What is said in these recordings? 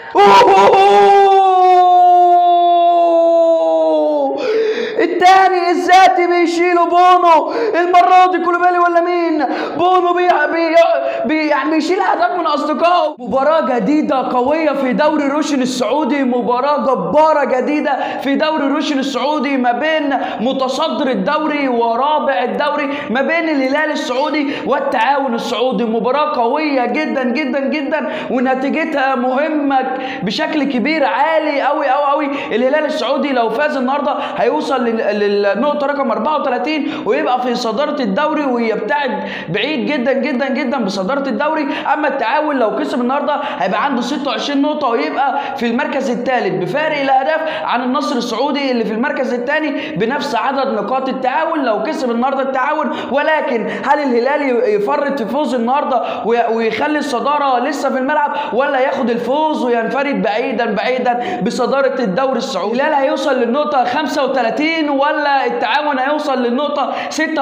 أوه! التاني الذاتي بيشيلوا بونو المرة دي كولوبالي ولا مين بونو بي بي بي يعني بيشيل اهداف من اصدقائه مباراة جديدة قوية في دوري روشن السعودي مباراة جبارة جديدة في دوري روشن السعودي ما بين متصدر الدوري ورابع الدوري ما بين الهلال السعودي والتعاون السعودي مباراة قوية جدا جدا جدا ونتيجتها مهمة بشكل كبير عالي قوي قوي قوي الهلال السعودي لو فاز النهارده هيوصل لل- للنقطة رقم 34 ويبقى في صدارة الدوري ويبتعد بعيد جدا جدا جدا بصدارة الدوري اما التعاون لو كسب النهارده هيبقى عنده 26 نقطة ويبقى في المركز الثالث بفارق الاهداف عن النصر السعودي اللي في المركز الثاني بنفس عدد نقاط التعاون لو كسب النهارده التعاون ولكن هل الهلال ي- يفرط في فوز النهارده وي- ويخلي الصدارة لسه في الملعب ولا ياخد الفوز وينفرد بعيدا بعيدا بصدارة الدوري السعودي الهلال هيوصل للنقطة 35 ولا التعاون هيوصل للنقطة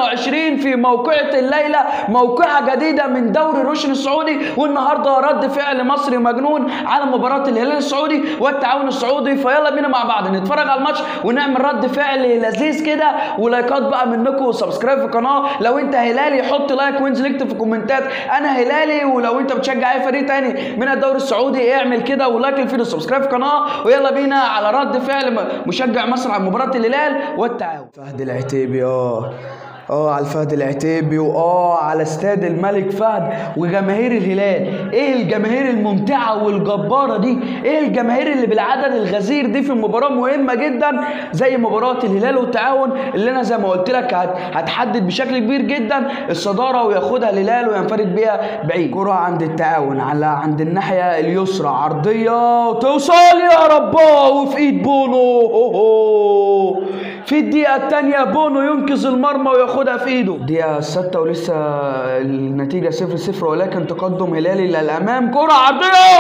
26 في موقعة الليلة موقعة جديدة من دوري روشن السعودي والنهارده رد فعل مصري مجنون على مباراة الهلال السعودي والتعاون السعودي فيلا بينا مع بعض نتفرج على الماتش ونعمل رد فعل لذيذ كده ولايكات بقى منكم وسبسكرايب في القناة لو انت هلالي حط لايك وانزل اكتب في الكومنتات انا هلالي ولو انت بتشجع اي فريق تاني من الدوري السعودي اعمل كده ولايك للفيديو وسبسكرايب في القناة ويلا بينا على رد فعل م- مشجع مصر على مباراة الهلال والتعاون فهد العتيبي اه اه على الفهد العتيبي واه على استاد الملك فهد وجماهير الهلال ايه الجماهير الممتعه والجباره دي ايه الجماهير اللي بالعدد الغزير دي في مباراه مهمه جدا زي مباراه الهلال والتعاون اللي انا زي ما قلت لك هت- هتحدد بشكل كبير جدا الصداره وياخدها الهلال وينفرد بيها بعيد كره عند التعاون على عند الناحيه اليسرى عرضيه وتوصل يا رباه وفي ايد بونو أوه. في الدقيقة الثانية بونو ينقذ المرمى وياخدها في ايده الدقيقة الستة ولسه النتيجة صفر صفر ولكن تقدم هلالي للأمام كرة عرضية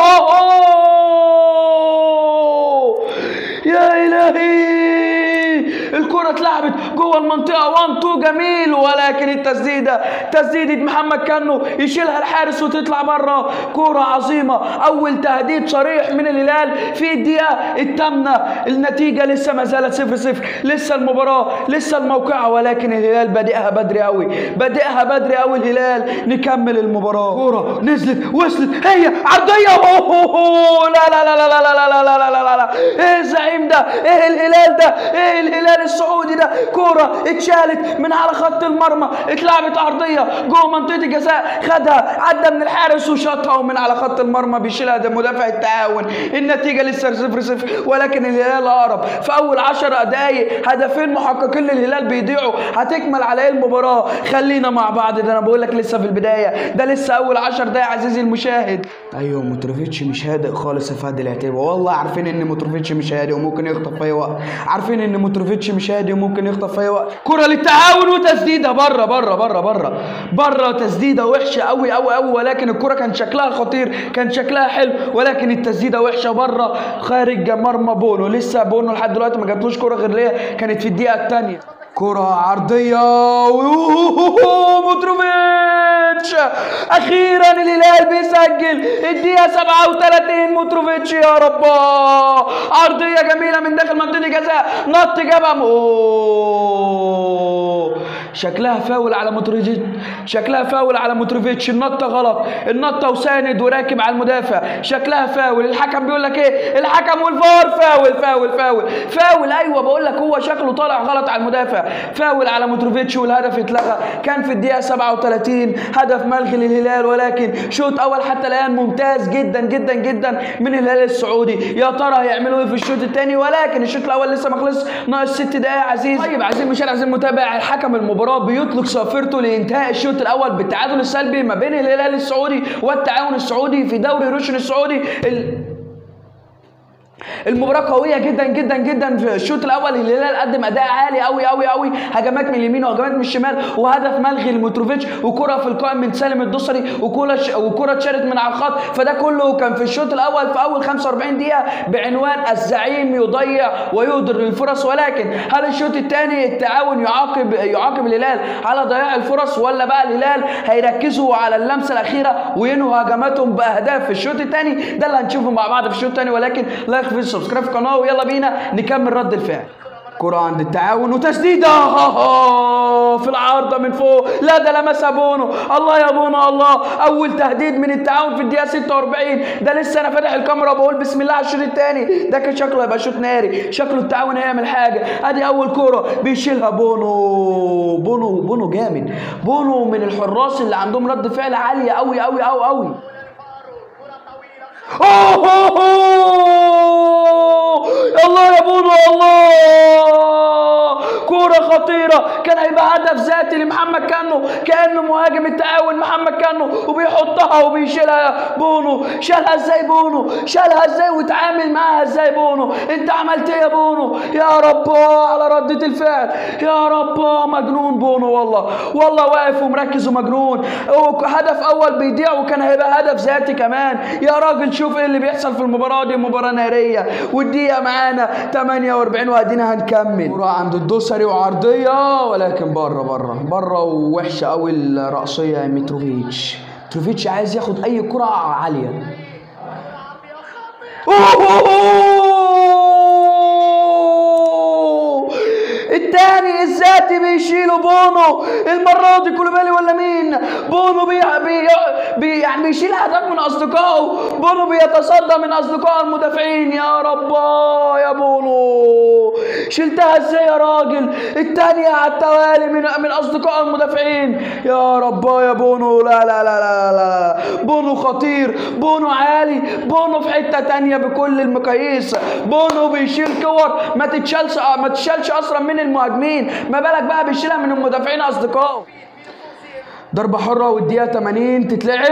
أوه. يا إلهي الكرة اتلعبت جوه المنطقة 1 2 جميل ولكن التسديدة تسديدة محمد كانو يشيلها الحارس وتطلع بره كرة عظيمة أول تهديد صريح من الهلال في الدقيقة الثامنة النتيجة لسه ما زالت 0 0 لسه المباراة لسه الموقعة ولكن الهلال بادئها بدري قوي بادئها بدري قوي الهلال نكمل المباراة كرة نزلت وصلت هي عرضية أوه لا لا لا لا لا لا لا لا لا لا لا لا ايه الزعيم ده ايه الهلال ده ايه الهلال السعودي ده كرة اتشالت من على خط المرمى اتلعبت عرضية جوه منطقة الجزاء خدها عدى من الحارس وشاطها ومن على خط المرمى بيشيلها ده مدافع التعاون النتيجة لسه 0 0 ولكن الهلال اقرب في اول 10 دقايق هدفين محققين للهلال بيضيعوا هتكمل على ايه المباراة خلينا مع بعض ده انا بقول لك لسه في البداية ده لسه اول 10 دقايق عزيزي المشاهد ايوه متروفيتش مش هادئ خالص يا فهد العتيبة والله عارفين ان متروفيتش مش هادئ وممكن يخطف في اي وقت عارفين ان متروفيتش مش هادئ وممكن يخطف في اي وقت كرة للتعاون وتسديدة بره بره بره بره بره تسديدة وحشة قوي قوي قوي ولكن الكرة كان شكلها خطير كان شكلها حلو ولكن التسديدة وحشة بره خارج مرمى بونو لسه بونو لحد دلوقتي ما جاتلوش كرة غير ليا كانت في الدقيقة الثانية كرة عرضية متروفيتش أخيرا الهلال بيسجل الدقيقة 37 متروفيتش يا ربا عرضية جميلة من داخل منطقة الجزاء نط جابها أوه. شكلها فاول على متروفيتش شكلها فاول على متروفيتش النطة غلط النطة وساند وراكب على المدافع شكلها فاول الحكم بيقول لك ايه الحكم والفار فاول فاول فاول فاول ايوه بقول لك هو شكله طالع غلط على المدافع فاول على متروفيتش والهدف اتلغى كان في الدقيقة 37 هدف ملغي للهلال ولكن شوط اول حتى الان ممتاز جدا جدا جدا من الهلال السعودي يا ترى هيعملوا ايه في الشوط الثاني ولكن الشوط الاول لسه ما خلص ناقص ست دقائق عزيز طيب عزيز مشاهد عزيز متابع الحكم المباراة بيطلق صافرته لانتهاء الشوط الاول بالتعادل السلبي ما بين الهلال السعودي والتعاون السعودي في دوري روشن السعودي ال... المباراة قوية جدا جدا جدا في الشوط الأول الهلال قدم أداء عالي أوي أوي أوي هجمات من اليمين وهجمات من الشمال وهدف ملغي لمتروفيتش وكرة في القائم من سالم الدوسري وكرة وكرة اتشالت من على الخط فده كله كان في الشوط الأول في أول 45 دقيقة بعنوان الزعيم يضيع ويهدر الفرص ولكن هل الشوط الثاني التعاون يعاقب يعاقب الهلال على ضياع الفرص ولا بقى الهلال هيركزوا على اللمسة الأخيرة وينهوا هجماتهم بأهداف في الشوط الثاني ده اللي هنشوفه مع بعض في الشوط الثاني ولكن لايك في سبسكرايب في القناه ويلا بينا نكمل رد الفعل كرة عند التعاون وتسديدة في العارضة من فوق لا ده لمسها بونو الله يا بونو الله أول تهديد من التعاون في الدقيقة 46 ده لسه أنا فاتح الكاميرا وبقول بسم الله على الشوط الثاني ده كان شكله هيبقى شوط ناري شكله التعاون هيعمل حاجة أدي أول كرة بيشيلها بونو بونو بونو جامد بونو من الحراس اللي عندهم رد فعل عالية أوي أوي أوي أوي أوه الله يا بونو الله كورة خطيرة كان هيبقى هدف ذاتي لمحمد كانو كأنه مهاجم التعاون محمد كانو وبيحطها وبيشيلها بونو شالها ازاي بونو شالها ازاي وتعامل معاها ازاي بونو انت عملت ايه يا بونو يا رب على ردة الفعل يا رب مجنون بونو والله والله واقف ومركز ومجنون هدف اول بيضيع وكان هيبقى هدف ذاتي كمان يا راجل شوف ايه اللي بيحصل في المباراة دي مباراة نارية والدقيقة معانا 48 وادينا هنكمل كورة عند الدوسري وعرضية ولكن بره بره بره ووحشة قوي الرأسية يا متروفيتش متروفيتش عايز ياخد أي كرة عالية التاني الذاتي بيشيله بونو المرة دي كولوبالي ولا مين؟ بونو بي بي بي يعني بيشيل اهداف من اصدقائه بونو بيتصدى من اصدقائه المدافعين يا رب يا بونو شلتها ازاي يا راجل؟ التانية على التوالي من من اصدقائه المدافعين يا رب يا بونو لا لا لا لا لا بونو خطير بونو عالي بونو في حتة تانية بكل المقاييس بونو بيشيل كور ما تتشالش ما تتشالش اصلا من المهاجمين ما بالك بقى بيشيلها من المدافعين اصدقائه ضربة حرة والدقيقة 80 تتلعب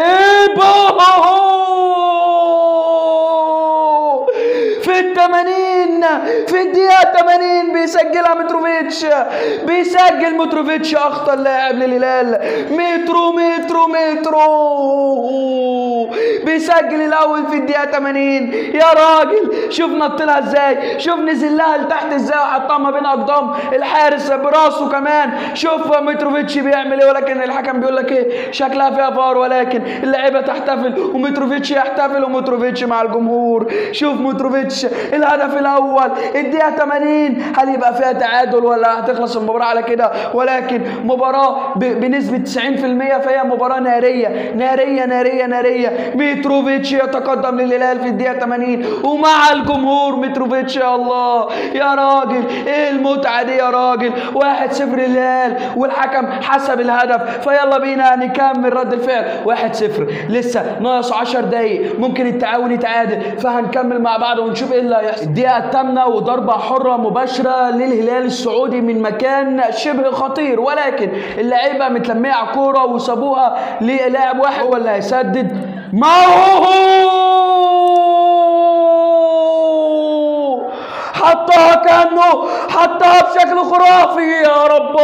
في الثمانين في الدقيقة 80 بيسجلها متروفيتش بيسجل متروفيتش أخطر لاعب للهلال مترو مترو مترو بيسجل الأول في الدقيقة 80 يا راجل شوف نط لها ازاي شوف نزل لها لتحت ازاي وحطها ما بين أقدام الحارس براسه كمان شوف متروفيتش بيعمل ايه ولكن الحكم بيقول لك ايه شكلها فيها فار ولكن اللعيبة تحتفل ومتروفيتش يحتفل ومتروفيتش مع الجمهور شوف متروفيتش الهدف الاول الدقيقه 80 هل يبقى فيها تعادل ولا هتخلص المباراه على كده ولكن مباراه بنسبه 90% فهي مباراه ناريه ناريه ناريه ناريه متروفيتش يتقدم للهلال في الدقيقه 80 ومع الجمهور متروفيتش يا الله يا راجل ايه المتعه دي يا راجل 1-0 للهلال والحكم حسب الهدف فيلا بينا نكمل رد الفعل 1-0 لسه ناقص 10 دقايق ممكن التعاون يتعادل فهنكمل مع بعض ونشوف ايه اللي هيحصل الدقيقه الثامنه وضربه حره مباشره للهلال السعودي من مكان شبه خطير ولكن اللعيبه متلميه على الكوره وسابوها للاعب واحد هو اللي هيسدد ما هو حطها كانه حطها بشكل خرافي يا رب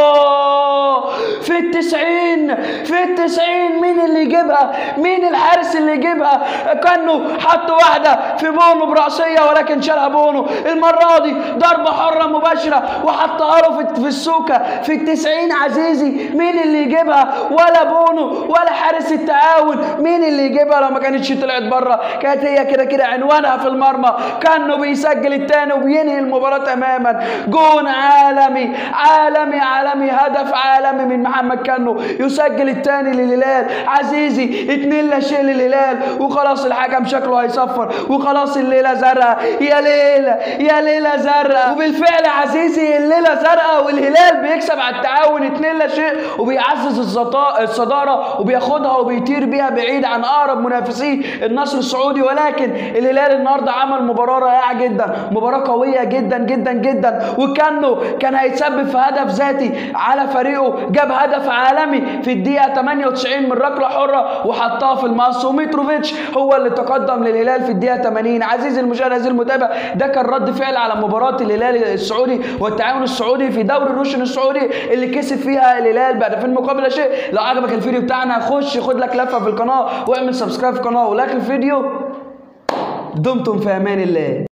في التسعين في التسعين مين اللي يجيبها مين الحارس اللي يجيبها كانه حط واحدة في بونو برأسية ولكن شالها بونو المرة دي ضربة حرة مباشرة وحطها له في في السوكة في التسعين عزيزي مين اللي يجيبها ولا بونو ولا حارس التعاون مين اللي يجيبها لو ما كانتش طلعت بره كانت هي كده كده عنوانها في المرمى كانه بيسجل التاني وبينهي المباراة تماما جون عالمي عالمي عالمي هدف عالمي من محمد كانو يسجل الثاني للهلال عزيزي اتنين لا شيء للهلال وخلاص الحكم شكله هيصفر وخلاص الليله زرقاء يا ليله يا ليله زرقاء وبالفعل عزيزي الليله زرقاء والهلال بيكسب على التعاون اتنين لا شيء وبيعزز الزطا- الصداره وبياخدها وبيطير بيها بعيد عن اقرب منافسيه النصر السعودي ولكن الهلال النهارده عمل مباراه رائعه جدا مباراه قويه جدا جدا جدا وكانه كان هيتسبب في هدف ذاتي على فريقه جاب هدف هدف عالمي في الدقيقه 98 من ركله حره وحطها في المقص وميتروفيتش هو اللي تقدم للهلال في الدقيقه 80 عزيزي المشاهد عزيزي المتابع ده كان رد فعل على مباراه الهلال السعودي والتعاون السعودي في دوري الروشن السعودي اللي كسب فيها الهلال بهدفين مقابل لا شيء لو عجبك الفيديو بتاعنا خش خد لك لفه في القناه واعمل سبسكرايب في القناه ولايك الفيديو دمتم في امان الله